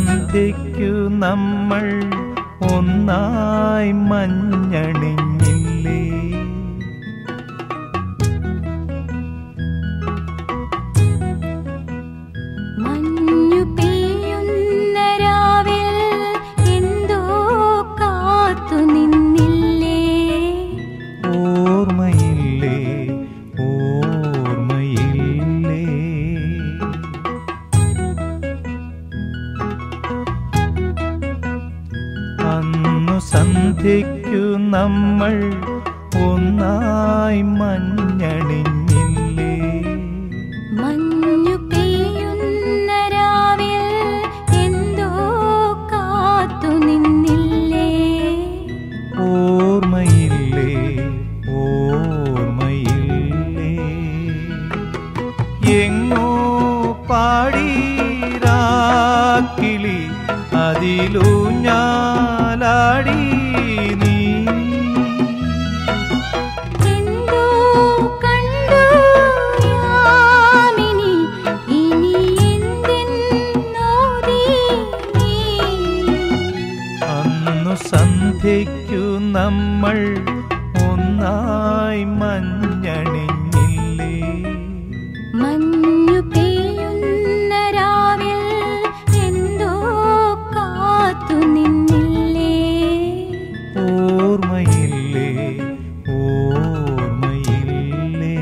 സന്ധ്യയ്ക്കു നമ്മൾ ഒന്നായി മഞ്ഞണിഞ്ഞില്ലേ മഞ്ഞു പെയ്യുന്ന രാവിൽ എന്തോ കാത്തു നിന്നില്ലേ ഓർമ്മയില്ലേ ഓർമ്മയില്ലേ അന്നു സന്ധ്യയ്ക്കു നമ്മൾ ഒന്നായി മഞ്ഞണിഞ്ഞില്ലേ മഞ്ഞു പെയ്യുന്ന രാവിൽ എന്തോ കാത്തു നിന്നില്ലേ ഓർമ്മയില്ലേ ഓർമ്മയില്ലേ എങ്ങോ പാടീരാക്കിളി അതിലൂഞ്ഞാലാടി നീ എന്തോ കണ്ടു യാമിനി ഇനി എന്തെന്നോതി നീ അന്നു സന്ധ്യയ്ക്കു നമ്മൾ ഒന്നായി മഞ്ഞണിഞ്ഞില്ലേ മഞ്ഞു പെയ്യുന്ന രാവിൽ എന്തോ കാത്തു നിന്നില്ലേ ഓർമ്മയില്ലേ ഓർമ്മയില്ലേ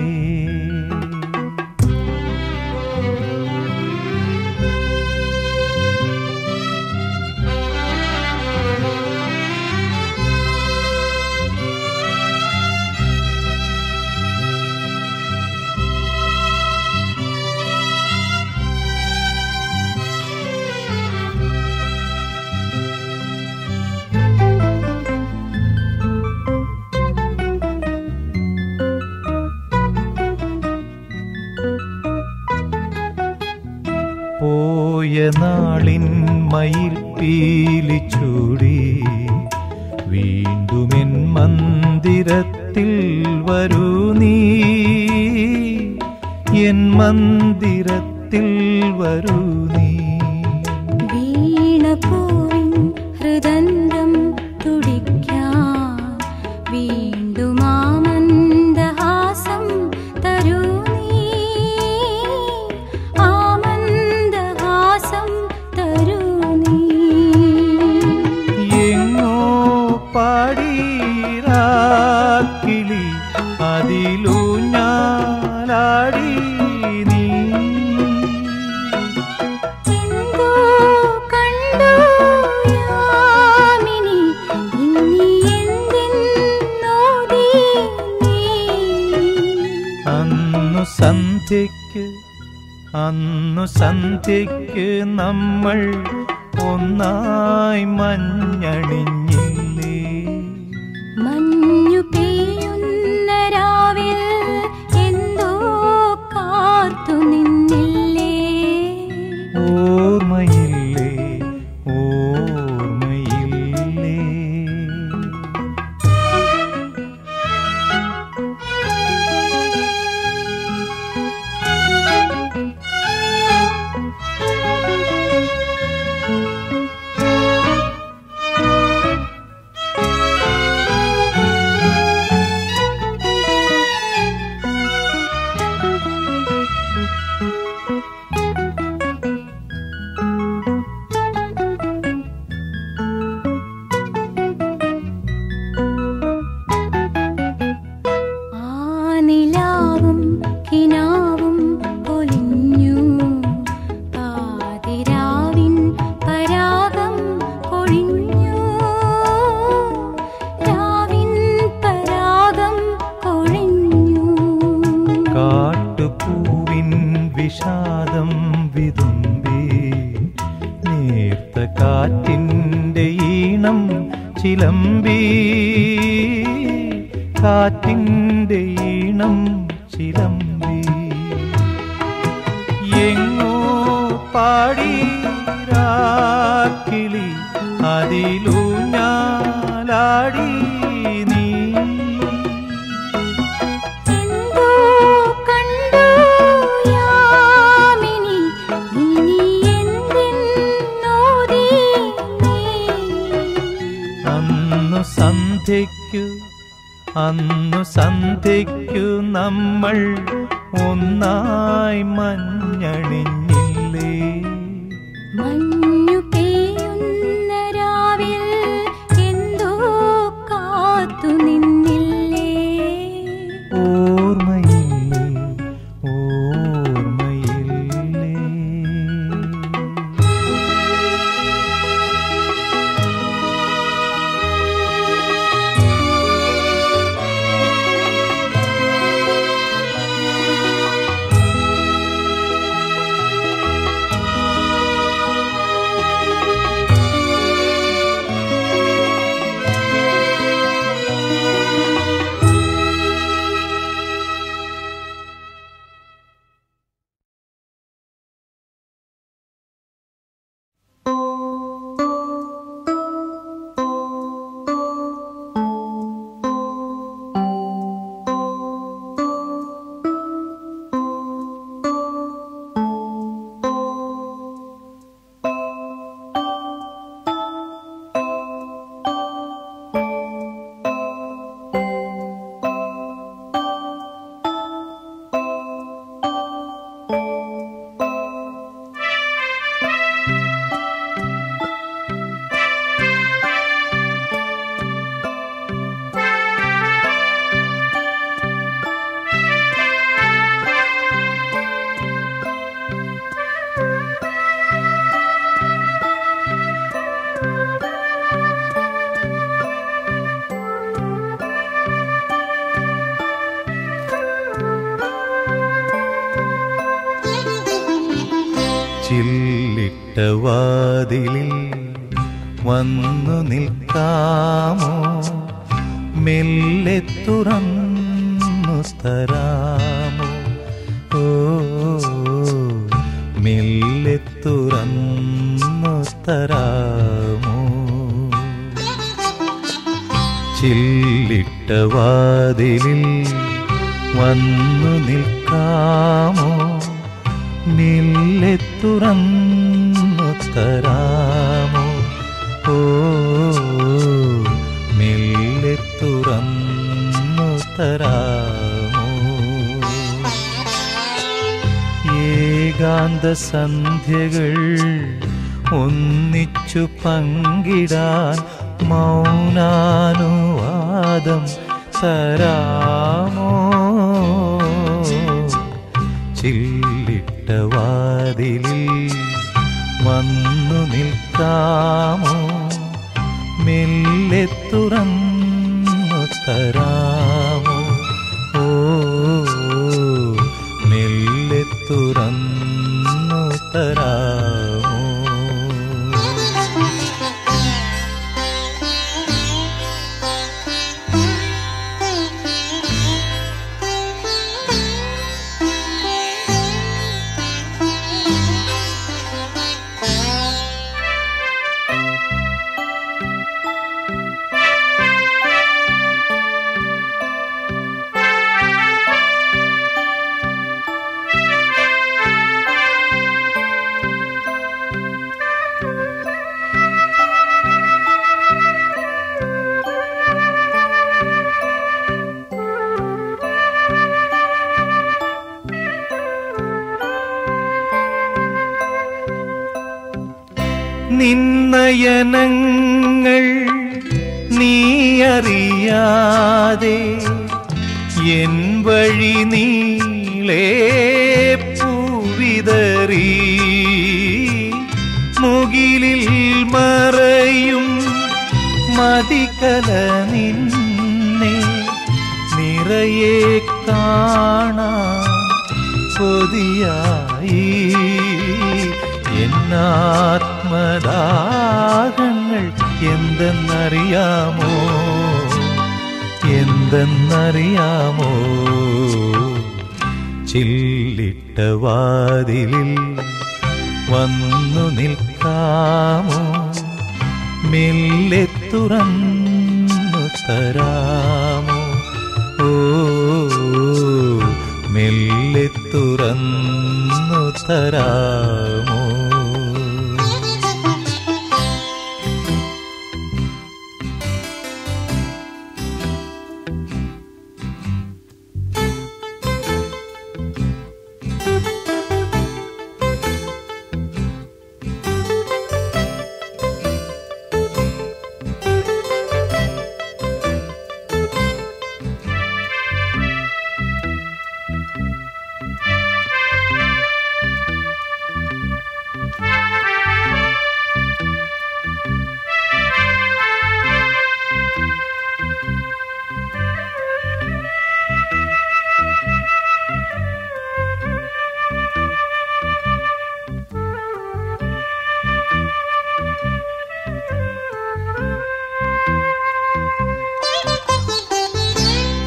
പോയ നാളിൻ മയിൽ പീലി ചൂടി വീണ്ടുമെൻ മന്ദിരത്തിൽ വരൂ നീ എൻ മന്ദിരത്തിൽ വരൂ നീ വീണപൂവിൻ ഹൃദന്തം തുടിക്കാൻ വീണ്ടും ആമന്ദഹാസം തരൂ നീ ആമന്ദഹാസം തരൂ നീ എങ്ങോ പാടീരാക്കിളി അതിലൂഞ്ഞാലാടി നീ എന്തോ കണ്ടു യാമിനി ഇനി എന്തെന്നോതി നീ അന്നു സന്ധ്യയ്ക്ക് അന്നു സന്ധ്യയ്ക്ക് നമ്മൾ ഒന്നായി മഞ്ഞണിഞ്ഞില്ലേ മഞ്ഞു പെയ്യുന്ന രാവിൽ എന്തോ കാത്തു നിന്നില്ലേ ഓർമ്മയില്ലേ ഓർമ്മയില്ലേ ആ നിലാവും കിനാവും പൊലിഞ്ഞു പാതിരാവിൻ പരാഗം കൊഴിഞ്ഞു രാവിൻ പരാഗം കൊഴിഞ്ഞു കാട്ടുപൂവിൻ വിഷാദം വിതുമ്പി നേർത്ത കാറ്റിൻ്റെ ഈണം ചിലമ്പി കാറ്റിൻ്റെ ഈണം ചിലമ്പി എങ്ങോ പാടീരാക്കിളി അതിലൂഞ്ഞാലാടി നീ എന്തോ കണ്ടു യാമിനി ഇനി എന്തെന്നോതി സന്ധ്യയ്ക്കു അന്നു സന്ധ്യയ്ക്കു നമ്മൾ ഒന്നായി മഞ്ഞണിഞ്ഞില്ലേ മഞ്ഞു പെയ്യുന്ന രാവിൽ എന്തോ കാത്തു നിന്നില്ലേ ഓർമ്മയില്ലേ ഓർമ്മയില്ലേ ചില്ലിട്ട വാതിലിൽ വന്നു നിൽക്കാമോ മെല്ലെ തുറന്നു തരാമോ ഓ മെല്ലെ തുറന്നു തരാമോ ചില്ലിട്ട വാതിലിൽ വന്നു നിൽക്കാമോ മെല്ലെ തുറന്നു തരാമോ ഓ മെല്ലെ തുറന്നു തരാമോ ഏകാന്ത സന്ധ്യകൾ ഒന്നിച്ചു പങ്കിടാൻ മൗനാനുവാദം തരാമോ ചില്ലിട്ട വാതിലിൽ വന്നു നിൽക്കാമോ മെല്ലെ തുറന്നു തരാമോ ഓ മെല്ലെ തുറന്നു തരാമോ നിന്നയനങ്ങൾ നീ അറിയാതെ എൻ വഴി നീളേ പൂവിതറി മുകിലിൽ മറയും മതികല നിന്നെ നിറയെ കാണാൻ കൊതിയായി എന്നാത്മദാഹങ്ങൾ എന്തെന്നറിയാമോ എന്തെന്നറിയാമോ ചില്ലിട്ട വാതിലിൽ വന്നു നിൽക്കാമോ മെല്ലെ തുറന്നു തരാമോ ഓ മെല്ലെ തുറന്നു തരാമോ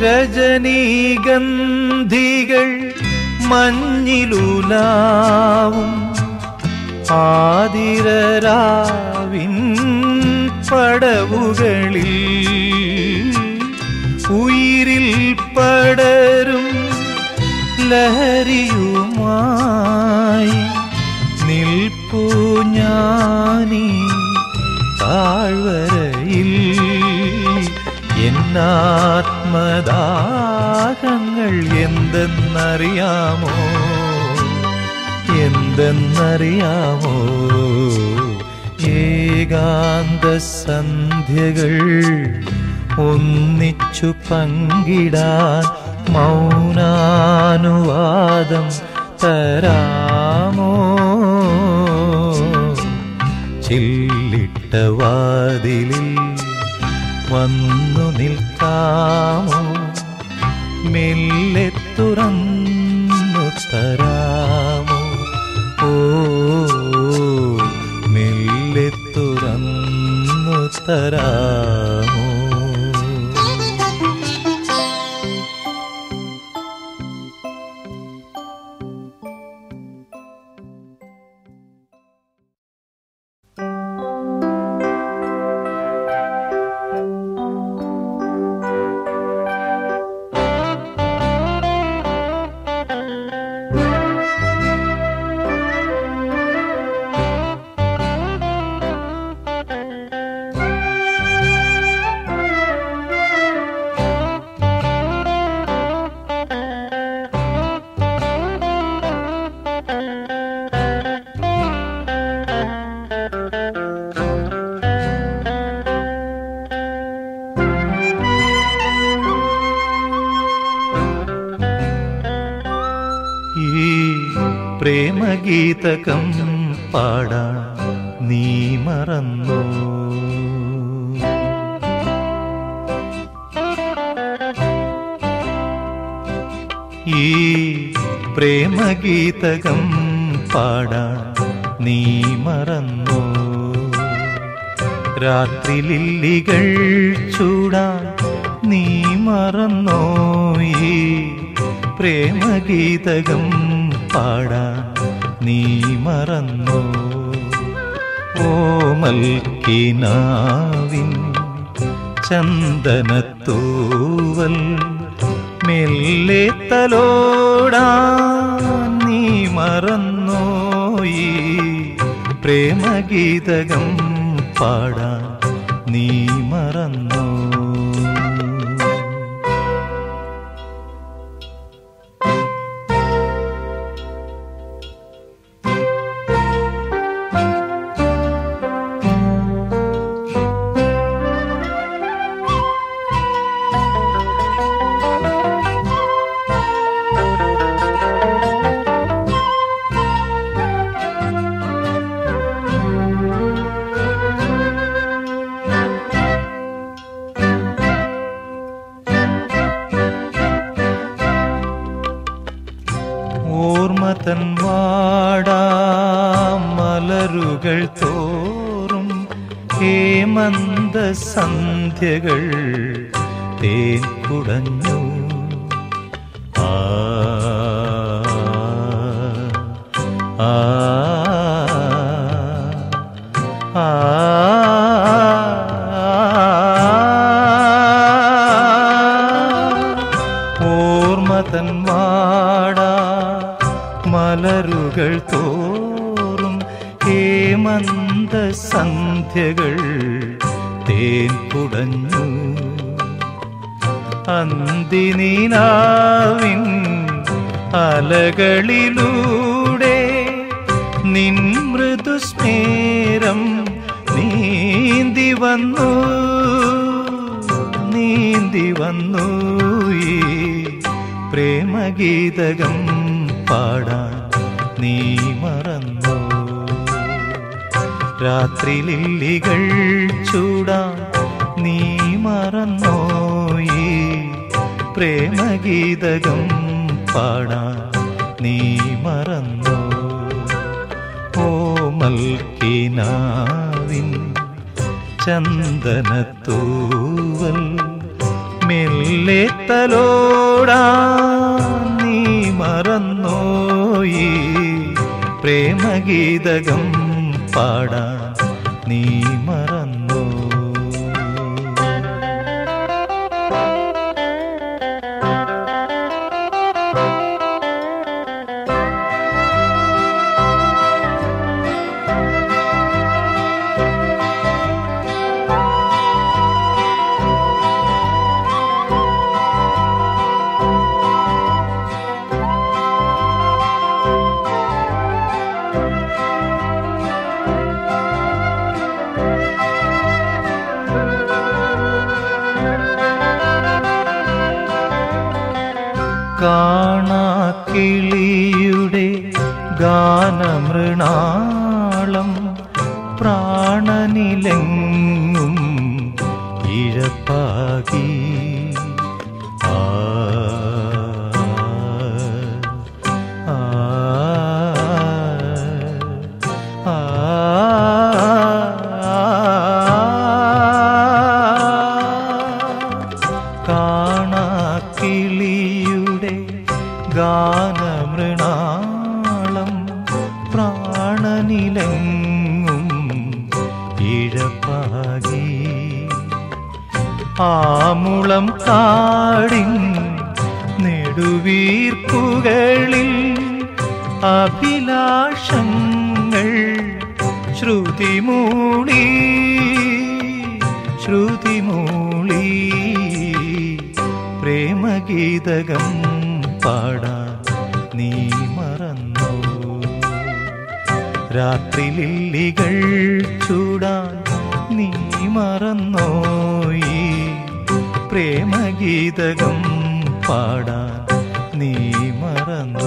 രജനീഗന്ധികൾ മഞ്ഞിലുലാവും ആതിരരാവിൻ പടവുകളിൽ ഉയിരിൽ പടരും ലഹരിയുമായി നിൽപ്പു ഞാനീ താഴ്വരയിൽ എന്നാത്മദാഹങ്ങൾ എന്തെന്നറിയാമോ എന്തെന്നറിയാമോ ഏകാന്ത സന്ധ്യകൾ ഒന്നിച്ചു പങ്കിടാൻ മൗനാനുവാദം തരാമോ ചില്ലിട്ട വാതിലിൽ വന്നു നിൽക്കാമോ മെല്ലെ തുറന്നു തരാമോ ഓ മെല്ലെ തുറന്നു തരാമോ ഈ പ്രേമഗീതകം പാടാൻ നീ മറന്നു ഈ പ്രേമഗീതകം പാടാൻ നീ മറന്നു രാത്രി ലില്ലികൾ ചൂടാൻ നീ മറന്നോ ഈ പ്രേമഗീതകം പാടാൻ നീ മറന്നോ ഓമൽക്കിനാവിൻ ചന്ദനത്തൂവൽ മെല്ലെ തലോടാൻ നീ മറന്നോ ഈ പ്രേമഗീതകം പാടാൻ നീ മറന്നോ ഓർമ്മതൻ വാടാ മലരുകൾ തോറും ഹേമന്ത സന്ധ്യകൾ തേൻ കുടഞ്ഞു ആ ആ ആ ഓർമ്മതൻ വാടാ മലരുകൾ തോറും ഹേമന്ത സന്ധ്യകൾ തേൻ കുടഞ്ഞു അന്തിനീലാവിൻ അലകളിലൂടെ നിൻ മൃദുസ്മേരം നീന്തി വന്നു നീന്തി വന്നു ഈ പ്രേമഗീതകം പാടാൻ നീ മറന്നു രാത്രി ലില്ലികൾ ചൂടാൻ നീ മറന്നോ ഈ പ്രേമഗീതകം പാടാൻ നീ മറന്നോ ഓമൽക്കിനാവിൻ ചന്ദനത്തൂവൽ മെല്ലെ മെല്ലെ തലോടാ നീ മറന്നോയി പ്രേമഗീതകം പാടാ നീ മറന്നോ കാണാക്കിളിയുടെ ഗാനമൃണാളം പ്രാണനിലെങ്ങും ഇഴപ്പാകി ആ ആ ആ കാണാക്കിളിയുടെ ഗാനമൃണാളം പ്രാണനിലെങ്ങും ഇഴപ്പാകി ആമുളം കാടിൻ നെടുവീർപ്പുകളിൽ അഭിലാഷങ്ങൾ ശ്രുതിമൂളി ശ്രുതിമൂളി പ്രേമഗീതകം പാടാൻ നീ മറന്നു രാത്രി ലില്ലികൾ ചൂടാൻ നീ മറന്നോയി പ്രേമഗീതകം പാടാൻ നീ മറന്നോ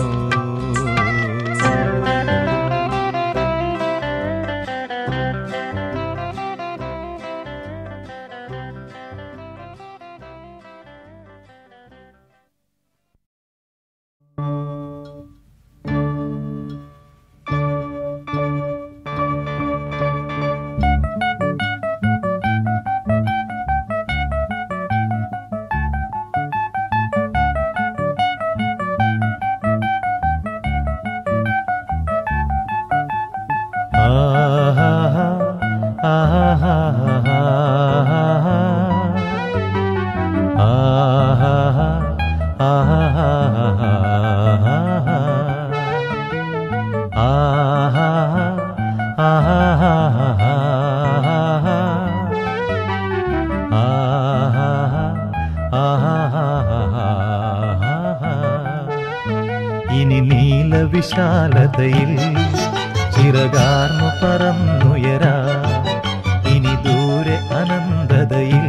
ഇനി നീലവിശാലതയിൽ ചിറകാർന്നു പറന്നുയരാ ഇനി ദൂരെ അനന്തതയിൽ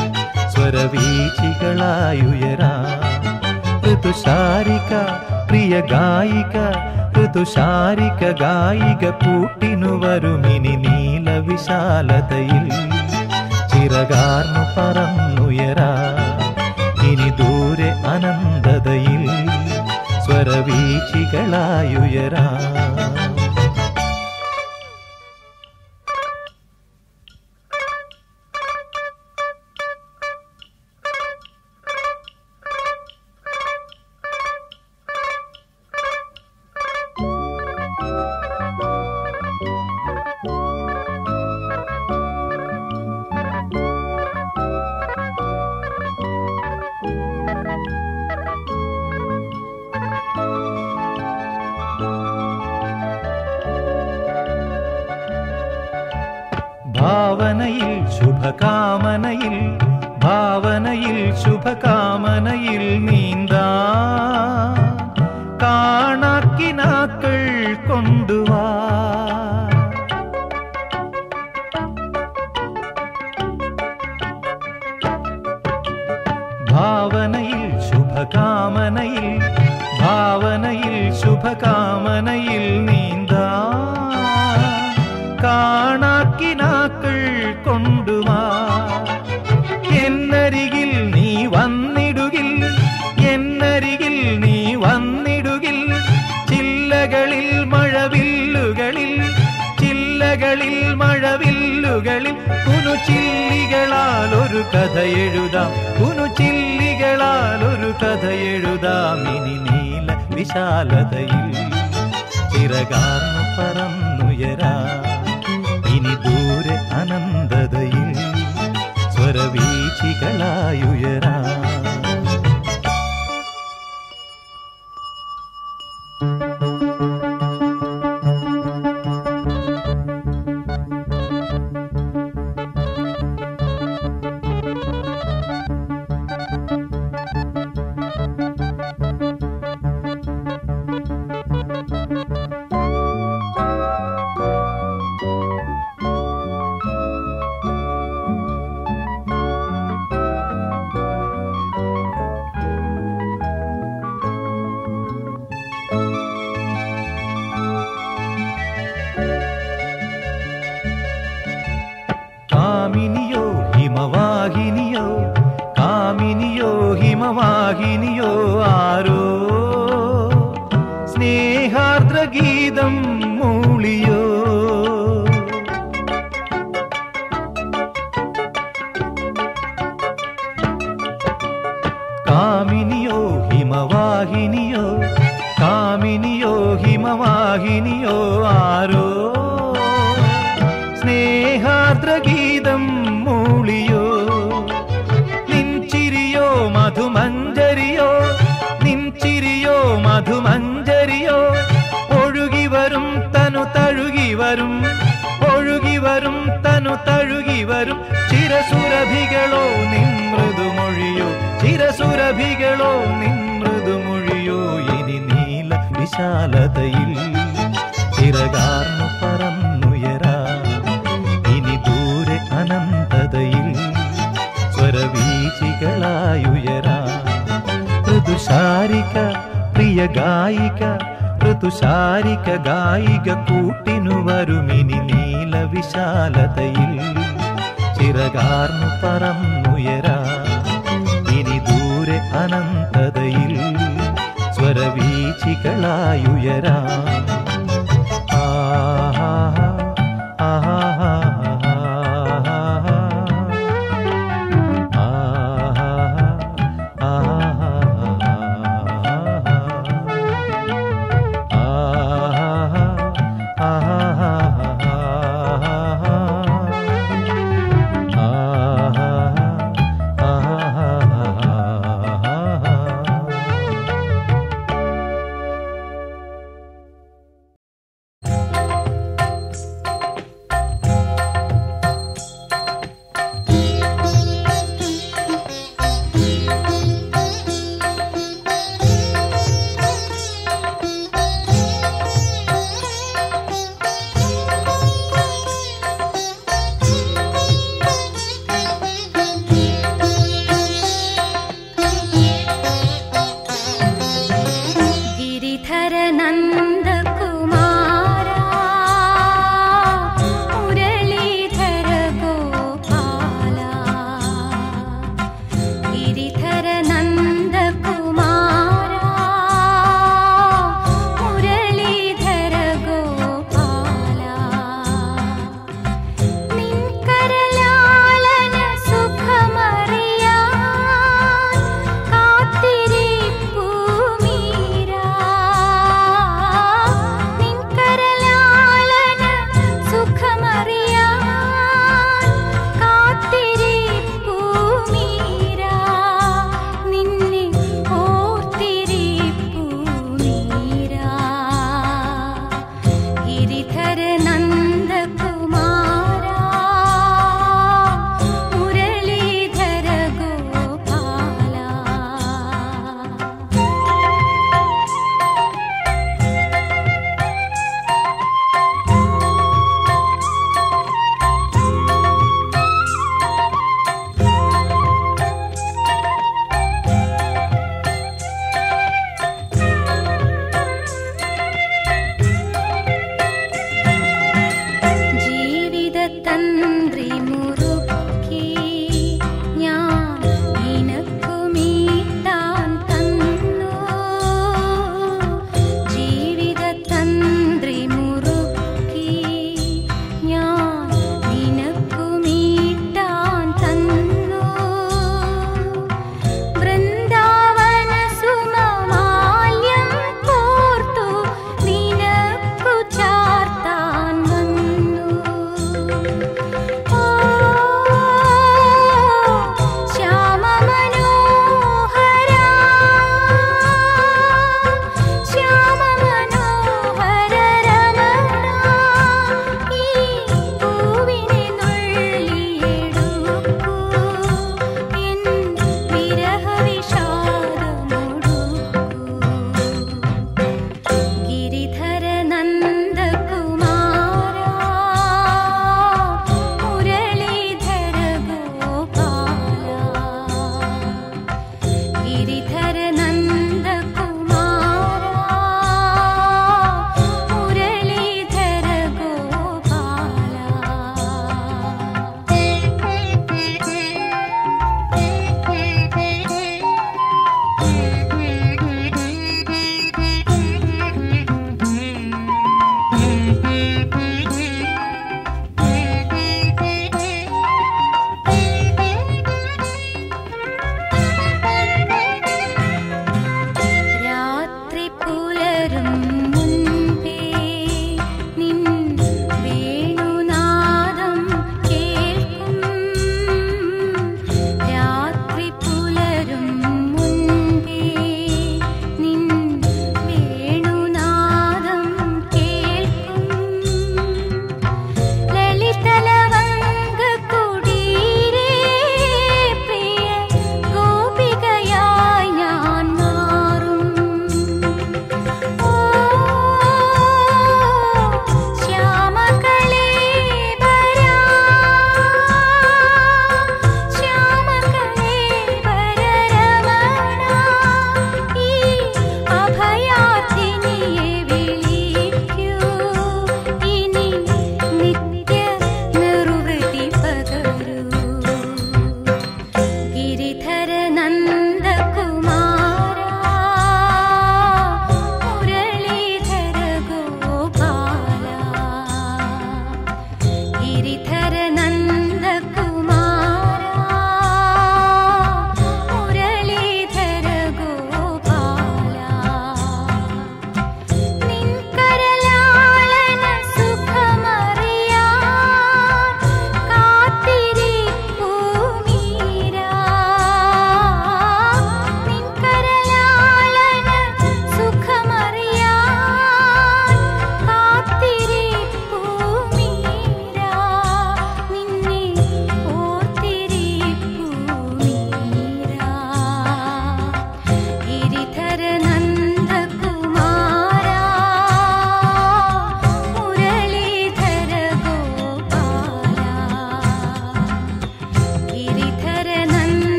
സ്വരവീചികളായുയരാ ഋതുശാരിക പ്രിയ ഗായിക ഋതുശാരിക ഗായിക കൂട്ടിനു വരുമിനി നീലവിശാലതയിൽ ചിറകാർന്നു പറന്നുയരാ ഇനി ദൂരെ അനന്തതയിൽ സ്വരവീചികളായുയരാ ഭാവനയിൽ ശുഭകാമനയിൽ ഭാവനയിൽ ശുഭകാമനയിൽ നീന്താ കാണാക്കിനാക്കൾ കൊണ്ടുവാ ഭാവനയിൽ ശുഭകാമനയിൽ ഭാവനയിൽ ശുഭകാമനയിൽ നീന്താ കാണാക്കിനാക്കൾ കൊണ്ടുവാ എന്നരികിൽ നീ വന്നിടുകിൽ എന്നരികിൽ നീ വന്നിടുകിൽ ചില്ലകളിൽ മഴവില്ലുകളിൽ ചില്ലകളിൽ മഴവില്ലുകളിൽ കുനുചില്ലികളാൽ ഒരു കഥ എഴുതാം കുനുചില്ലികളാൽ നല്ലൊരു കഥ എഴുതാമിനി നീല വിശാലതയിൽ ചിറകാർന്നു പറന്നുയരാ ഇനി ദൂരെ അനന്തതയിൽ സ്വരവീചികളായുയരാ കാമിനിയോ ഹിമവാഹിനിയോ കാമിനിയോ ഹിമവാഹിനിയോ ആരോ സ്നേഹാർദ്രഗീതം മൂളിയോ കാമിനിയോ ഹിമവാഹിനിയോ കാമിനിയോ ഹിമവാഹിനിയോ ആരോ സ്നേഹാർദ്രഗീതം മൂളിയോ നിൻചിരിയോ മധുമഞ്ജരിയോ നിൻചിരിയോ മധുമഞ്ജരിയോ ഒഴുകി വരും തനു തഴുകി വരും ഒഴുകി വരും തനു തഴുകി വരും ചിരസുരഭികളോ നിൻ മൃദുമൊഴിയോ ചിരസുരഭികളോ നിൻ മൃദുമൊഴിയോ ഇനി നീല വിശാലതയിൽ ചിറകാർന്നു പറന്നുയരാ ഇനി ദൂരെ അനന്തതയിൽ സ്വരവീചികളായുയരാ ഋതുശാരിക പ്രിയ ഗായിക ഋതുശാരിക ഗായിക കൂട്ടിനു വരുമിനി നീല വിശാലതയിൽ ചിറകാർന്നു പറന്നുയരാ ഇനി ദൂരെ അനന്തതയിൽ സ്വരവീചികളായുയരാ ആഹാ ആഹാ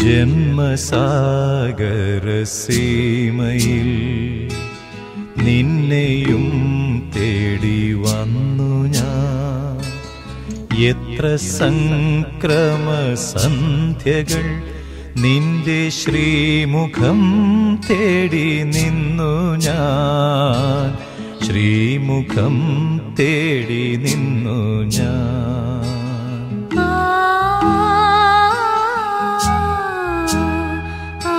ജന്മസാഗരസീമയിൽ നിന്നെയും തേടി വന്നു ഞാൻ എത്ര സംക്രമ സന്ധ്യകൾ നിന്റെ ശ്രീമുഖം തേടി നിന്നു ഞാൻ ശ്രീമുഖം തേടി നിന്നു ഞാൻ ആ ആ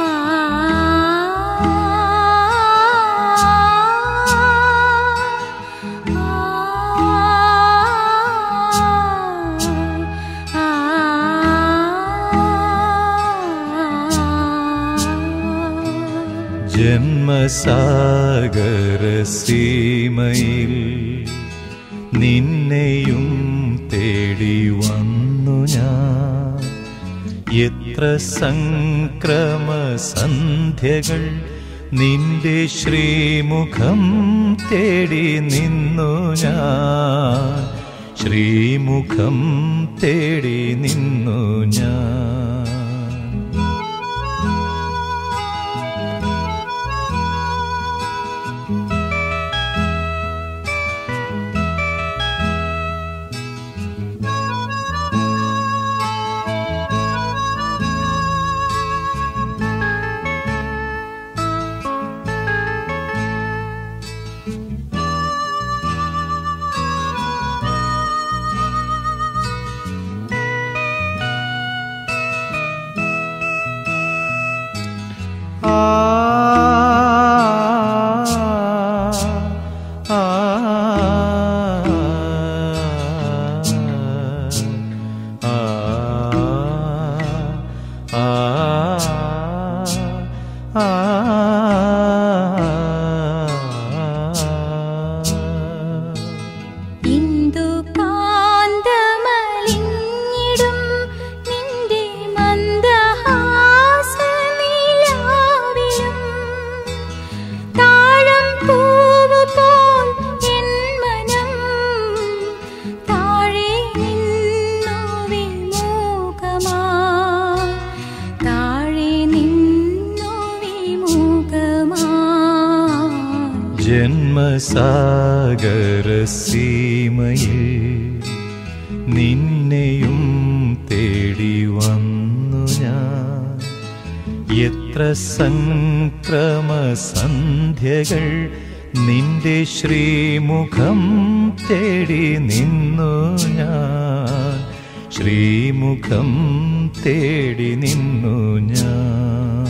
ജന്മസാഗരസീമയിൽ നിന്നെയും തേടി വന്നു ഞാൻ എത്ര സംക്രമ സന്ധ്യകൾ നിന്റെ ശ്രീമുഖം തേടി നിന്നു ഞാൻ ശ്രീമുഖം തേടി നിന്നു ഞാൻ ഇന്ദു കാന്തമലിഞ്ഞിടും നിന്റെ മന്ദഹാസനിലാവിലും താഴം പൂവ് പോൽ എൻ മനം താഴെ നിന്നു വിമുഖമാ താഴെ നിന്നു വിമുഖമാ ജന്മസാഗരസീമയിൽ നിന്നെയും തേടി വന്നു ഞാൻ എത്ര സംക്രമ സന്ധ്യകൾ നിന്റെ ശ്രീമുഖം തേടി നിന്നു ഞാൻ ശ്രീമുഖം തേടി നിന്നു ഞാൻ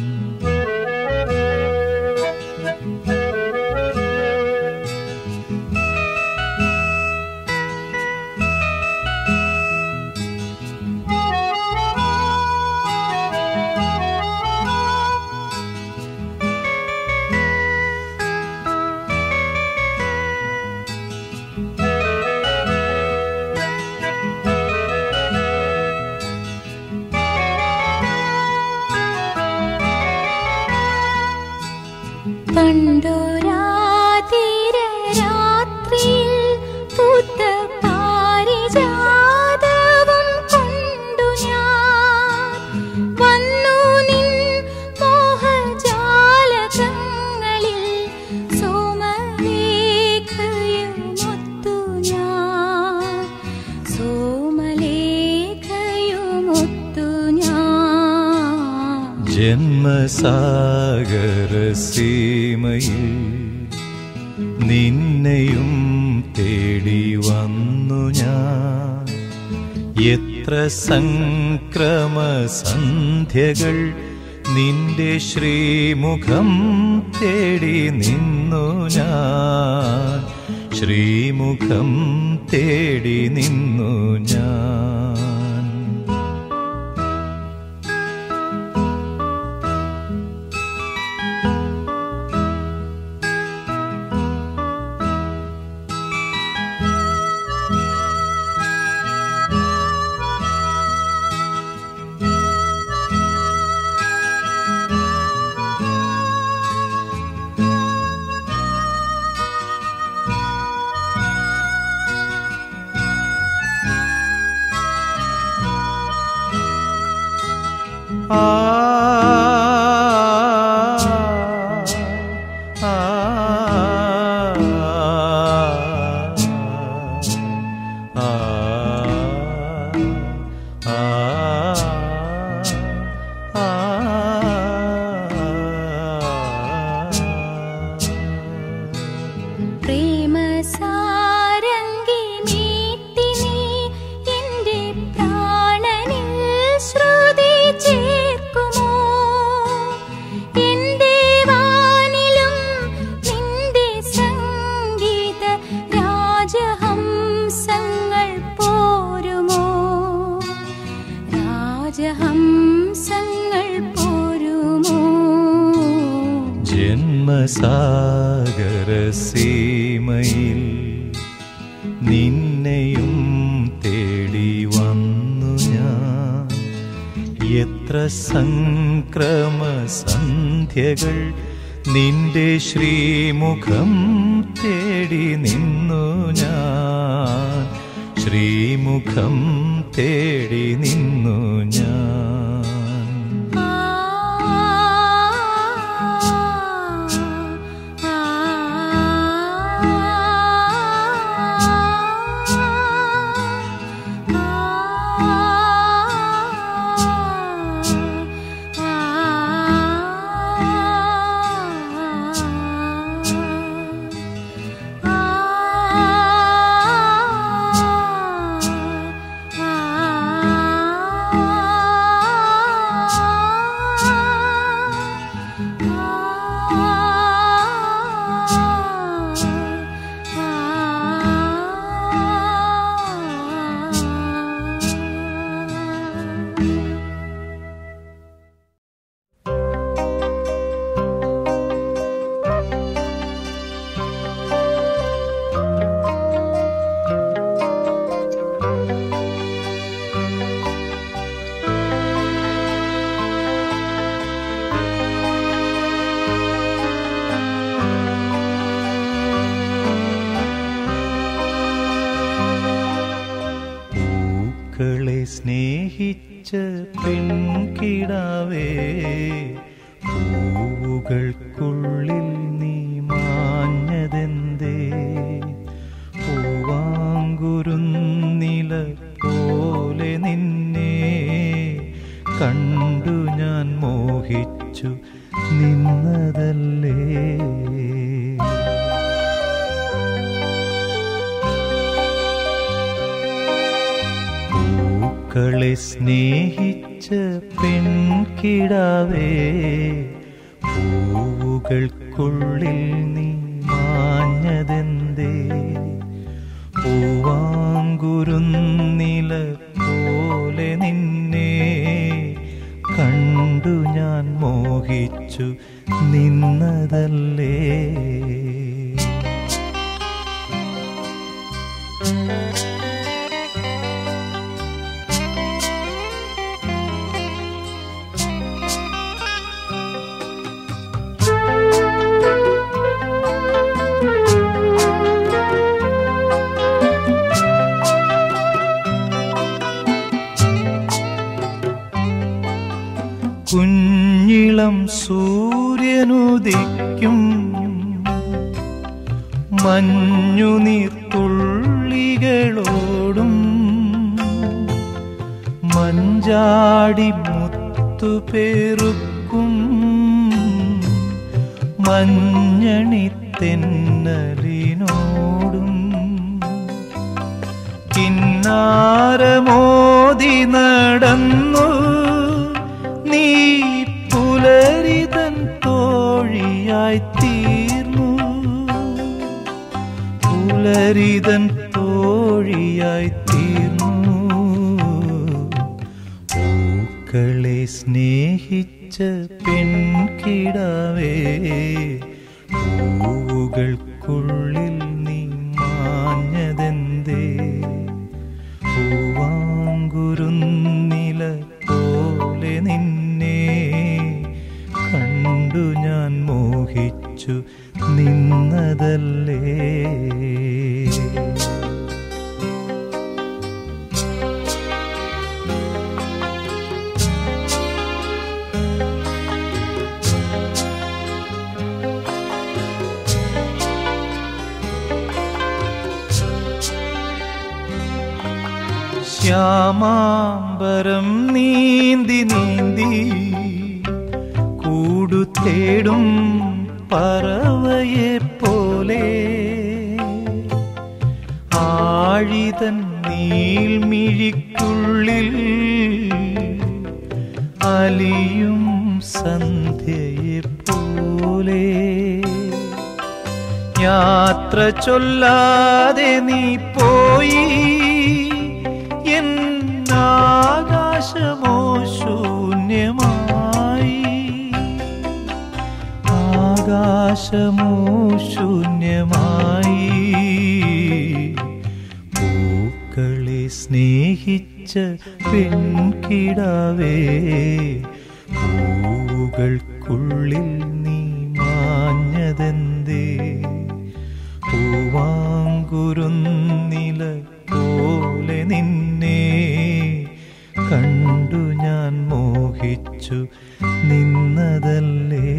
പണ്ടൊരാതിരരാത്രിയിൽ പൂത്ത പാരിജാതവും കൊണ്ടു ഞാൻ വന്നു നിൻ മോഹജാലകങ്ങളിൽ സോമലേഖയുമൊത്തു ഞാൻ സോമലേഖയുമൊത്തു ഞാൻ ജന്മസാഗരസീമയിൽ നിന്നെയും തേടി വന്നു ഞാൻ എത്ര സംക്രമ സന്ധ്യകൾ നിന്റെ ശ്രീമുഖം തേടി നിന്നു ഞാൻ ശ്രീമുഖം തേടി നിന്നു ഞാൻ ആ ആ ആ ആ പ്രേമസാരംഗി മീട്ടി നീ എന്റെ പ്രാണനിൽ ശ്രുതി ചേർക്കുമോ എന്റെ വാനിലും നിന്റെ സംഗീത രാജഹംസങ്ങൾ പോരുമോ രാജഹംസങ്ങൾ പോരുമോ ജന്മസാഗരസീമയിൽ നിന്നെയും തേടി വന്നു ഞാൻ എത്ര സംക്രമ സന്ധ്യകൾ നിന്റെ ശ്രീമുഖം തേടി നിന്നു ഞാൻ ശ്രീമുഖം തേടി നിന്നു ഞാൻ ആ ആ പൂക്കളെ സ്നേഹിച്ച പെൺകിടാവേ പൂവുകൾക്കുള്ളിൽ നീ മാഞ്ഞതെന്തേ പൂവാങ്കുരുന്നില പോലെ നിന്നെ കണ്ടു ഞാൻ മോഹിച്ചു നിന്നതല്ലേ പൂക്കളെ സ്നേഹിച്ച പെൺകിടാവേ പൂവുകൾക്കുള്ളിൽ നീ മാഞ്ഞതെന്തേ പൂവാങ്കുരുന്നില പോലെ നിന്നെ കണ്ടു ഞാൻ മോഹിച്ചു നിന്നതല്ലേ കുഞ്ഞിളം സൂര്യനുദിക്കും മഞ്ഞുനീർത്തുള്ളികളോടും മഞ്ചാടി മുത്തുപേറുക്കും മഞ്ഞണി തെന്നലിനോടും കിന്നാരമോതി നടന്നു നീ പുലരിതൻ തോഴിയായി തീർന്നു പുലരിതൻ തോഴിയായി തീർന്നു പൂക്കളെ സ്നേഹിച്ച പെൺകിടാവേ പൂവുകൾക്കുള്ളിൽ നീ മാഞ്ഞതെന്തേ പൂവാങ്കുരുന്നില പോലെ നിന്നെ കണ്ടു ഞാൻ മോഹിച്ചു നിന്നതല്ലേ ശ്യാമാംബരം നീന്തി നീന്തി കൂടു തേടും പറവയെ പോലെ ആഴിതൻ നീൾമിഴിക്കുള്ളിൽ അലിയും സന്ധ്യയെ പോലെ യാത്ര ചൊല്ലാതെ നീ പോയി എന്നാകാശമോ ശൂന്യമായി ആകാശമോ ശൂന്യമായി പൂക്കളെ സ്നേഹിച്ച പെൺകിടാവേ പൂവുകൾക്കുള്ളിൽ നീ മാഞ്ഞതെന്തേ പൂവാങ്കുരുന്നില പോലെ നിന്നെ കണ്ടു ഞാൻ മോഹിച്ചു നിന്നതല്ലേ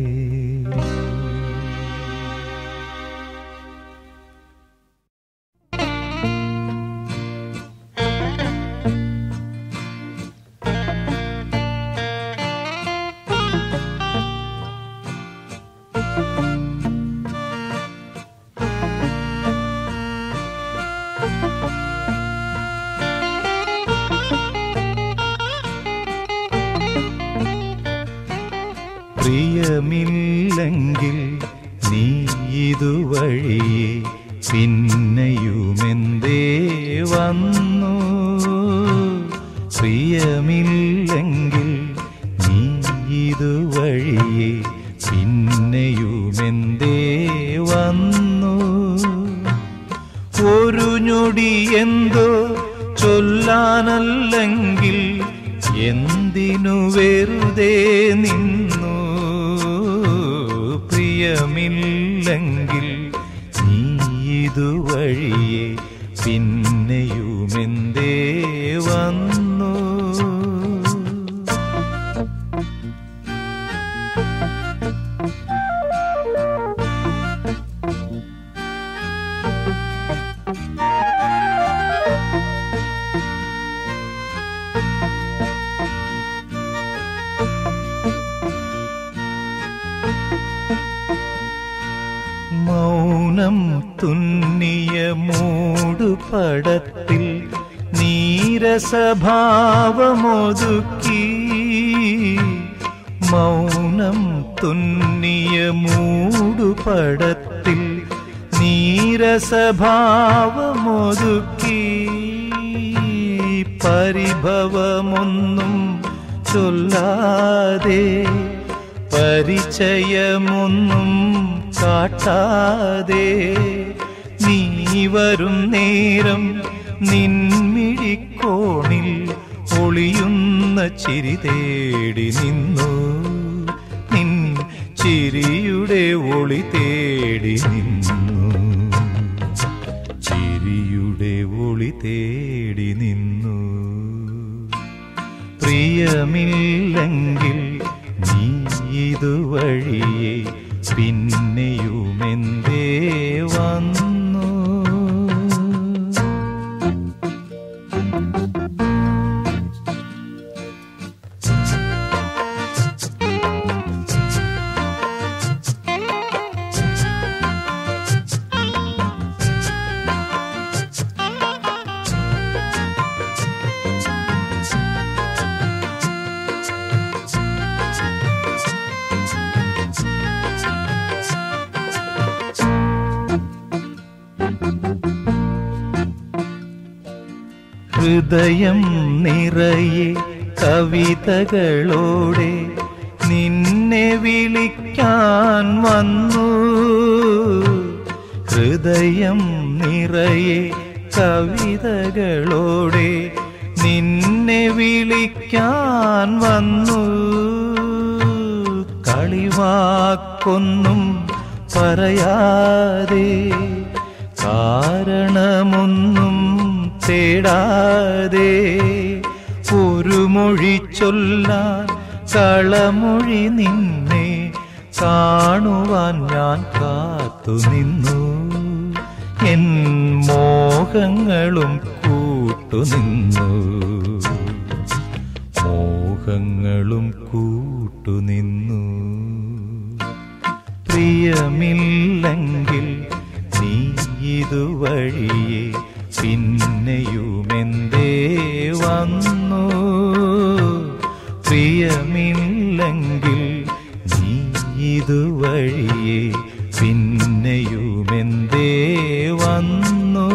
പ്രിയമില്ലെങ്കിൽ നീ ഇതുവഴിയെ പിന്നെയുമെന്തേ വന്നു പ്രിയമില്ലെങ്കിൽ നീ ഇതുവഴിയെ പിന്നെയുമെന്തേ വന്നു ഒരു ഞൊടി എന്തോ ചൊല്ലാനല്ലെങ്കിൽ എന്തിനു വെറുതെ നിന്നു പ്രിയമില്ലെങ്കിൽ നീ ഇതുവഴിയെ പിന്നെയുമെന്തേ വന്നു മൗനം തുന്നിയ മൂടുപടത്തിൽ നീരസഭാവമൊതുക്കി മൗനം തുന്നിയ മൂടുപടത്തിൽ നീരസഭാവമൊതുക്കി പരിഭവമൊന്നും ചൊല്ലാതെ പരിചയമൊന്നും കാട്ടാതെ നീ വരും നേരം നിൻമിഴിക്കോണിൽ ഒളിയുന്ന ചിരി തേടി നിന്നു നിൻ ചിരിയുടെ ഒളി തേടി നിന്നു ചിരിയുടെ ഒളി തേടി നിന്നു പ്രിയമില്ലെങ്കിൽ നീ ഇതുവഴിയെ പിന്നെയുമെന്തേ വന്നു ഹൃദയം നിറയെ കവിതകളോടെ നിന്നെ വിളിക്കാൻ വന്നു ഹൃദയം നിറയെ കവിതകളോടെ നിന്നെ വിളിക്കാൻ വന്നു കളിവാക്കൊന്നും പറയാതെ കാരണമൊന്നും തേടാതെ ഒരു മൊഴി ചൊല്ലാൻ കളമൊഴി നിന്നെ കാണുവാൻ ഞാൻ കാത്തു നിന്നു എൻ മോഹങ്ങളും കൂടെ കൂട്ടുനിന്നു മോഹങ്ങളും കൂട്ടുനിന്നു പ്രിയമില്ലെങ്കിൽ നീ ഇതുവഴിയെ പിന്നെയുമെന്തേ വന്നു പ്രിയമില്ലെങ്കിൽ നീ ഇതുവഴിയെ പിന്നെയുമെന്തേ വന്നു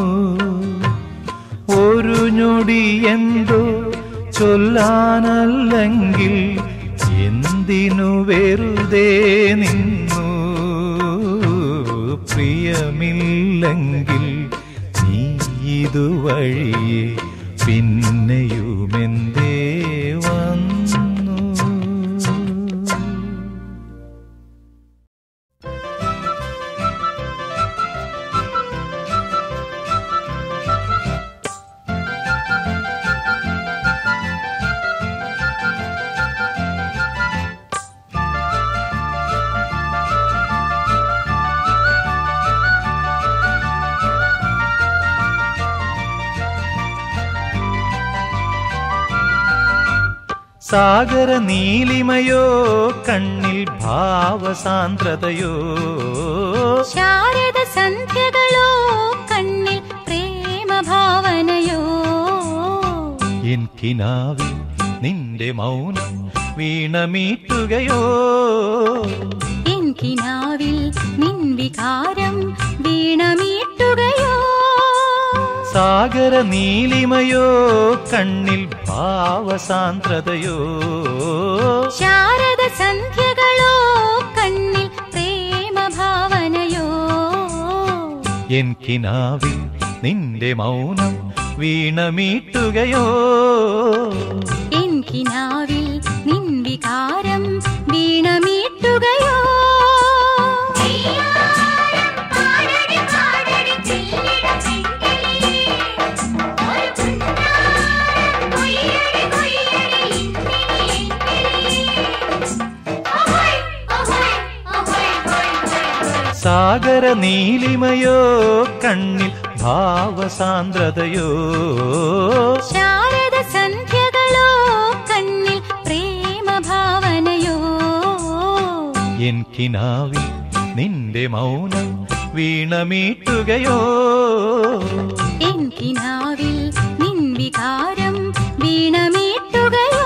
ഒരു ഞൊടി എന്തോ ചൊല്ലാനല്ലെങ്കിൽ എന്തിനു വെറുതെ നിന്നു പ്രിയമില്ലെങ്കിൽ നീ ഇതുവഴിയെ പിന്നെയുമെന്തേ വന്നു സാഗര നീലിമയോ കണ്ണിൽ ഭാവസാന്ദ്രതയോ ശാരദ സന്ധ്യകളോ കണ്ണിൽ പ്രേമഭാവനയോ എൻ കിനാവിൽ നിന്റെ മൗനം വീണമീട്ടുകയോ എൻ കിനാവിൽ നിൻ വികാരം വീണമീട്ടുകയോ സാഗര നീലിമയോ കണ്ണിൽ ഭാവസാന്ദ്രതയോ ശാരദ സന്ധ്യകളോ കണ്ണിൽ പ്രേമഭാവനയോ എൻ കിനാവിൽ നിന്റെ മൗനം വീണമീട്ടുകയോ എൻ കിനാവിൽ നിൻ വികാരം വീണമീട്ടുകയോ സാഗര നീലിമയോ കണ്ണിൽ ഭാവസാന്ദ്രതയോ ശാരദ സന്ധ്യകളോ കണ്ണിൽ പ്രേമഭാവനയോ എൻ കിനാവിൽ നിന്റെ മൗനം വീണമീട്ടുകയോ എൻ കിനാവിൽ നിൻ വികാരം വീണമീട്ടുകയോ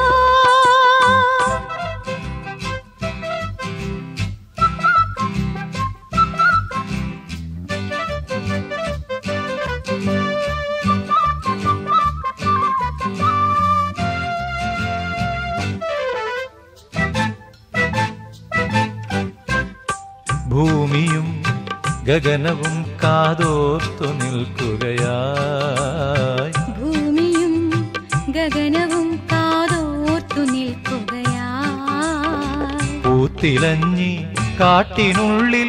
ഭൂമിയും ഗഗനവും കാതോർത്തു നിൽക്കുകയായി ഭൂമിയും ഗഗനവും കാതോർത്തു നിൽക്കുകയാ പൂത്തിലഞ്ഞി കാട്ടിനുള്ളിൽ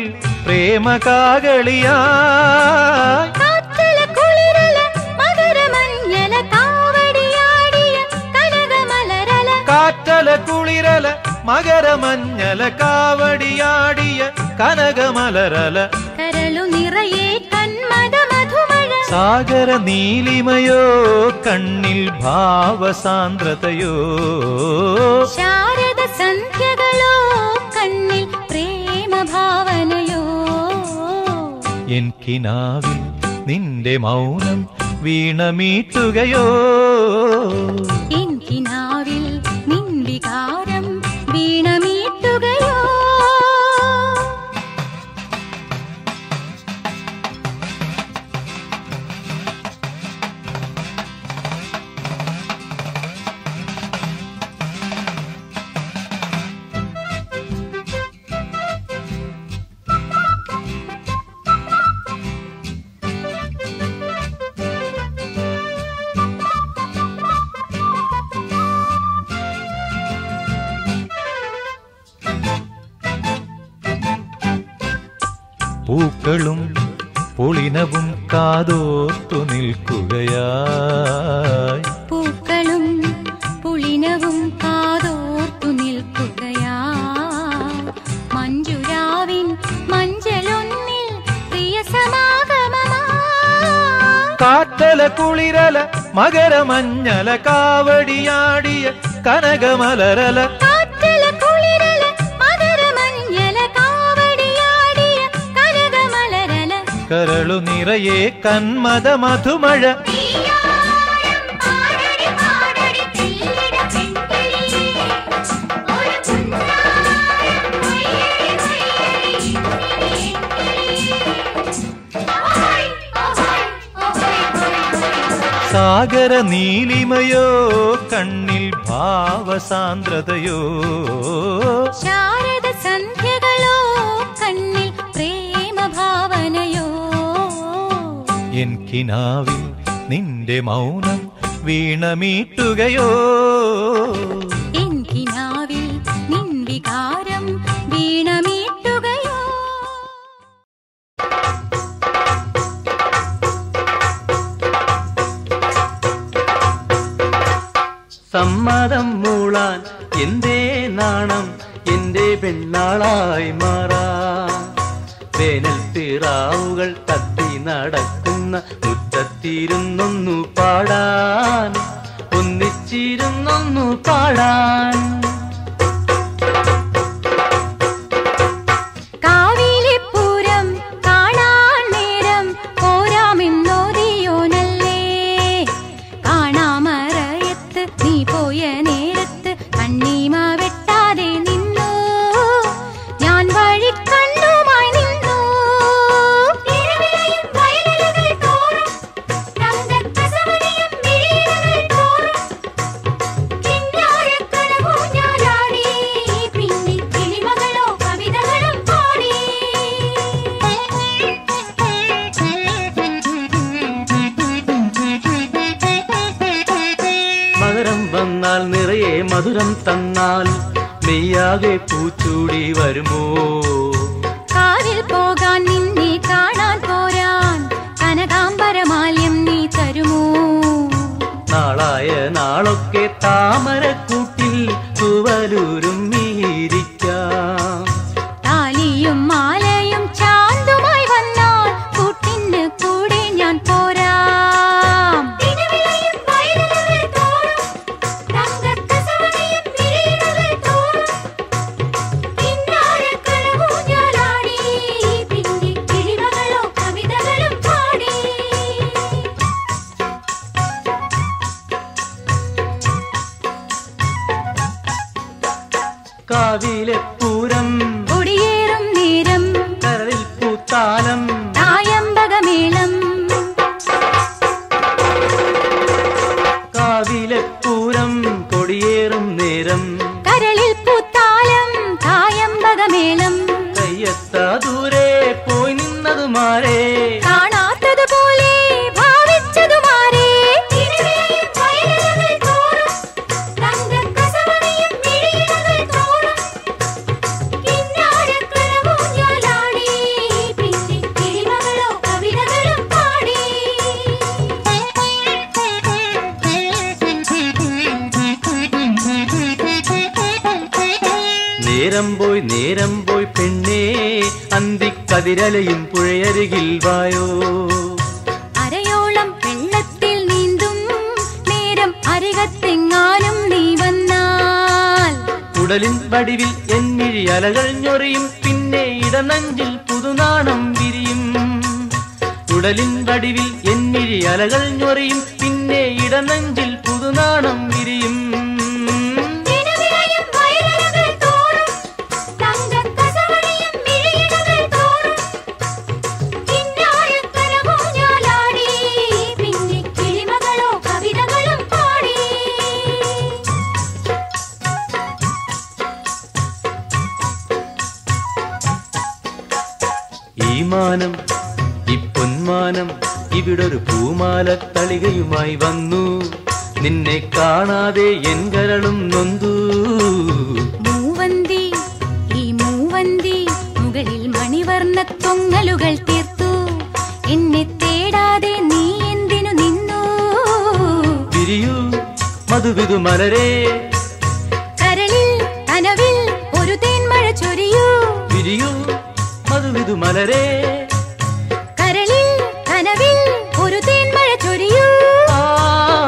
പ്രേമകാകളിയായി കാറ്റല കുളിരല മകരമഞ്ഞല കാവടിയാടിയ കനകമലരല കാറ്റല കുളിരല മകരമഞ്ഞല കാവടിയാടിയ കനകമലരല കരളു നിറയെ കന്മത മധുമഴ സാഗര നീലിമയോ കണ്ണിൽ ഭാവസാന്ദ്രതയോ ശാരദ സന്ധ്യകളോ കണ്ണിൽ പ്രേമഭാവനയോ എൻ കിനാവിൽ നിന്റെ മൗനം വീണമീട്ടുകയോ എൻ കിനാവിൽ നിൻ വികാരം വീണമീട്ടുകയോ പൂക്കളും പൊളിനവും കാതോർത്തു നിൽക്കുകയായി പൂക്കളും പുളിനവും കാതോർത്തു നിൽക്കുകയാ മഞ്ജുരാവിൻ മഞ്ചലൊന്നിൽ പ്രിയ സമാഗമമാ കാറ്റല കുളിരല മകരമഞ്ഞല കാവടിയാടിയ കനകമലരല കാറ്റല കുളിരല മകരമഞ്ഞല കാവടിയാടിയ കനകമലരല കരളു നിറയെ കന്മത മധുമഴ നീയാരം പാടടി പാടടി തെല്ലിട പെൺകിളിയേ ഒരു കുഞ്ഞാരം വയ്യടി വയ്യടി ഓഹോയ് ഓഹോയ് ഓഹോയ് സാഗര നീലിമയോ കണ്ണിൽ ഭാവസാന്ദ്രതയോ ശാരദ സന്ധ്യകളോ കണ്ണിൽ പ്രേമഭാവനയോ എൻ കിനാവിൽ നിന്റെ മൗനം വീണമീട്ടുകയോ എനിക്കിനാവിൽ നിൻ വികാരം വീണമീട്ടുകയോ സമ്മതം മൂളാൻ എന്തേ നാണം എന്റെ പെണ്ണാളായി മാറാ വേനൽ പിറാവുകൾ തത്തി നടക്കുന്ന മുറ്റത്തിരുന്നൊന്നു പാടാൻ ഒന്നിച്ചിരുന്നൊന്നു പാടാൻ കാവിലെ പൂരം കാണാൻ നേരം പോരാമെന്നോദിയോനല്ലേ കാണാമറയത്ത് നീ പോയ നേരത്ത് കണ്ണീമ വെട്ടാതെ നിന്നു ഞാൻ വഴി കണ്ണുമായി നിന്നു മകരം വന്നാൽ നിറയെ മധുരം തന്നാൽ മെയ്യാകെ പൂച്ചൂടി വരുമോ കാവിൽ പോകാൻ നിന്നെ കാണാൻ പോരാൻ കനകാംബരമാല്യം നീ തരുമോ നാളായ നാളൊക്കെ താമരക്കൂട്ടിൽ തുവലൂരും മീരിക്കാം താലിയും മാലയും ചാന്തുമായി വന്നാൽ കൂട്ടിന് കൂടെ ഞാൻ പോരാം കാവിലെ പൂരം കൊടിയേറും നേരം കരളിൽ പൂത്താലം തായമ്പകമേളം കാവിലെ പൂരം കൊടിയേറും നേരം കരളിൽ പൂത്താലം തായമ്പകമേളം കയ്യെത്താ ദൂരെ പോയി നിന്നതുമാരേ കാണാത്തതുപോലെ ഭാവിച്ചതുമാരേ നേരം പോയി നേരം പോയി പെണ്ണേ അന്തിക്കതിരലയും പുഴയരികിൽ വായോ അരയോളം വെള്ളത്തിൽ നീന്തും നേരം അരികത്തെങ്ങാനും നീ വന്നാൽ ഉടലിൻ വടിവിൽ എന്നിഴി അലകൾ ഞൊറിയും പിന്നെ ഇടനഞ്ചിൽ പുതുനാണം വിരിയും ഉടലിൻ വടിവിൽ എന്നിഴി അലകൾ ഞൊറിയും പിന്നെ ഇടനഞ്ചിൽ പുതുനാണം വിരിയും ദിനവിളയും വയലലകൾ തോറും തങ്കക്കസവണിയും മിഴിയിടകൾ തോറും കിന്നാരക്കരമൂഞ്ഞാലാടി പിന്നെ കിളിമകളോ കവിതകളും പാടി ഈ മാനം ഈ പൊന്മാനം ഇവിടൊരു പൂമാല തളികയുമായി വന്നു നിന്നെ കാണാതെ എൻ കരളും നൊന്തു മൂവന്തി ഈ മൂവന്തി മുകളിൽ മണിവർണ്ണ തൊങ്ങലുകൾ തീർത്തു എന്നെ തേടാതെ നീ എന്തിനു നിന്നു വിരിയൂ മധുവിധു മലരേ കരളിൽ കനവിൽ ഒരു തേന്മഴ ചൊരിയൂ വിരിയൂ മധുവിധു മലരേ കരളിൽ കനവിൽ ഒരു തേന്മഴ ചൊരിയൂ ആ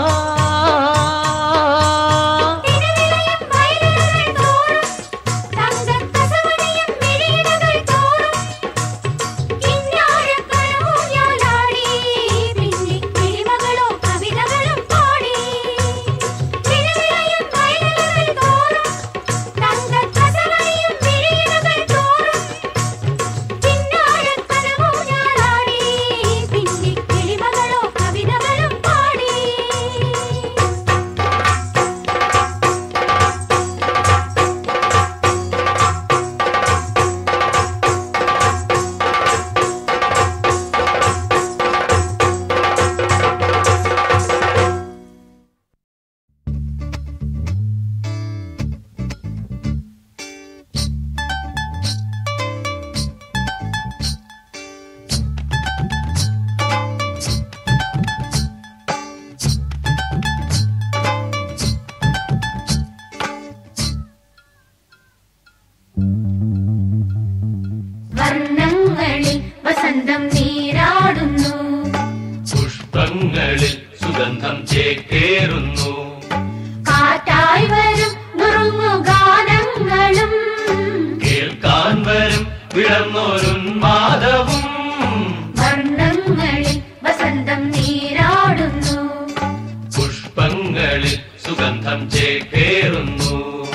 ചേക്കേറുന്നു കാറ്റായി വരും നുറുങ്ങു ഗാനങ്ങളും കേൾക്കാൻ വരും വിളർന്നൊരുന്മാദവും വർണ്ണങ്ങളിൽ വസന്തം നീരാടുന്നു പുഷ്പങ്ങളിൽ സുഗന്ധം ചേക്കേറുന്നു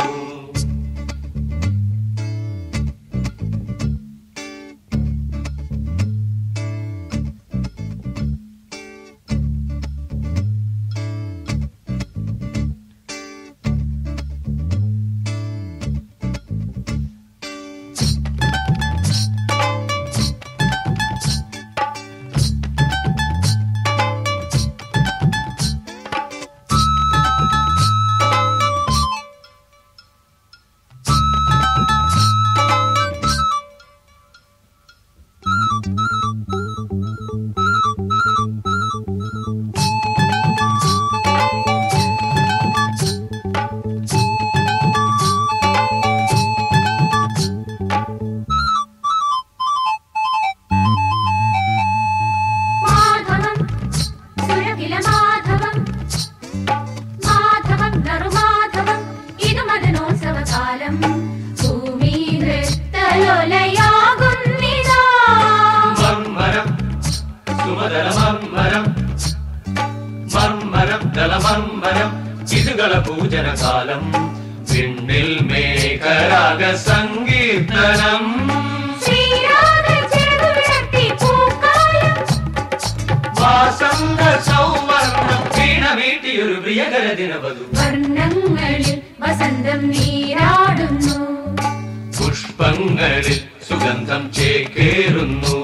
മാധവം സുരകില മാധവം മാധവം നറുമാധവം ഇത് മദനോത്സവകാലം ഭൂമി നൃത്തലോലയാകുന്നിതാ മർമരം സുമതലമർമരം മർമരം ദളമർമരം ഇതുകള പൂജനകാലം വിണ്ണിൽ മേഘരാഗ സങ്കീർത്തനം ശ്രീരാധ ചെറുവിടത്തി പൂക്കാലം വാസന്ത സൗവർണം വീണ വീട്ടിയൊരു പ്രിയകര ദിനവധു വർണ്ണങ്ങളിൽ വസന്തം നീരാടുന്നു പുഷ്പങ്ങളിൽ സുഗന്ധം ചേക്കേറുന്നു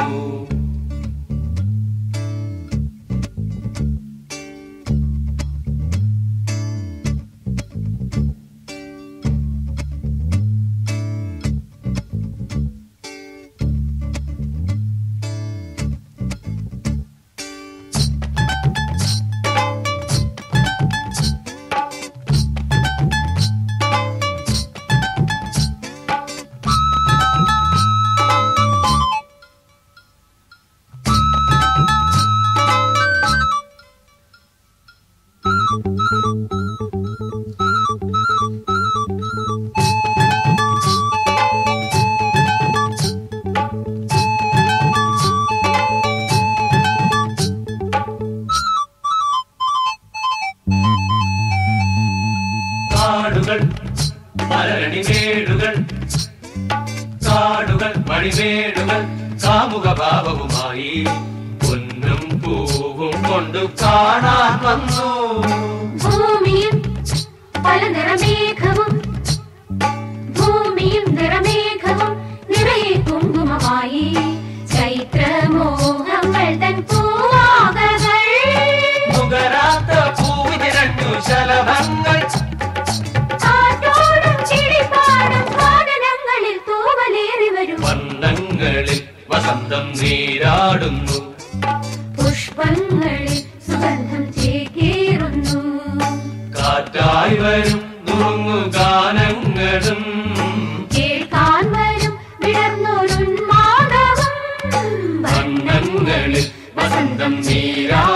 കാടുകൾ മലരണിമേടുകൾ കാടുകൾ മണിമേടുകൾ കാമുക ഭാവവുമായി പൊന്നും പൂവും കൊണ്ടു കാണാൻ വന്നു ഭൂമിയും പല നിറമേഘവും ഭൂമിയും നിറമേഘവും നിറയെ കുങ്കുമമായി ചൈത്രമോഹങ്ങൾ തൻ പൂവാകകൾ നുകരാത്ത പൂവിരണ്ടു ശലഭങ്ങൾ കാറ്റോടും ചിരിപ്പാടും വാദനങ്ങളിൽ തൂവലേറി വരും വർണ്ണങ്ങളിൽ വസന്തം നീരാടുന്നു പുഷ്പങ്ങളിൽ സുഗന്ധം ചേക്കേറുന്നു കാറ്റായി വരും നുറുങ്ങു ഗാനങ്ങളും കേൾക്കാൻ വരും വിടർന്നൊരുന്മാദവും വർണ്ണങ്ങളിൽ വസന്തം നീരാടുന്നു